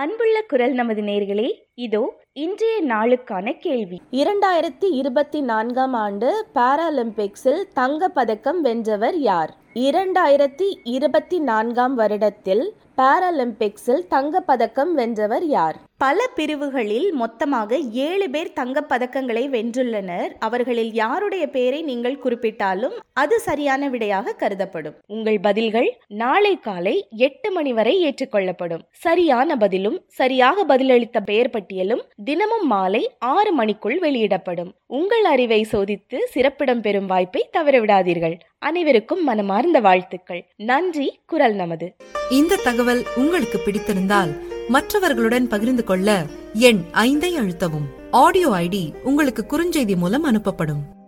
அன்புள்ள குரல் நமது நேர்களே இதோ இன்றைய நாளுக்கான கேள்வி இரண்டாயிரத்தி இருபத்தி நான்காம் ஆண்டு பாராலிம்பிக்ஸில் தங்கப் பதக்கம் வென்றவர் யார் இரண்டாயிரத்தி இருபத்தி நான்காம் வருடத்தில் பாராலிம்பிக்ஸில் தங்கப் பதக்கம் வென்றவர் யார் பல பிரிவுகளில் மொத்தமாக ஏழு பேர் தங்கப் பதக்கங்களை வென்றுள்ளனர் அவர்களில் யாருடைய பெயரை நீங்கள் குறிப்பிட்டாலும் அது சரியான விடையாக கருதப்படும் உங்கள் பதில்கள் நாளை காலை எட்டு மணி வரை ஏற்றுக்கொள்ளப்படும் சரியான பதிலும் சரியாக பதிலளித்த பெயர் பட்டியலும் தினமும் மாலை ஆறு மணிக்குள் வெளியிடப்படும் உங்கள் அறிவை சோதித்து சிறப்பிடம் பெறும் வாய்ப்பை தவறவிடாதீர்கள் அனைவருக்கும் மனமார்ந்த வாழ்த்துக்கள் நன்றி குரல் நமது இந்த தகவல் உங்களுக்கு பிடித்திருந்தால் மற்றவர்களுடன் பகிர்ந்து கொள்ள எண் ஐந்தை அழுத்தவும் ஆடியோ ஐடி உங்களுக்கு குறுஞ்செய்தி மூலம் அனுப்பப்படும்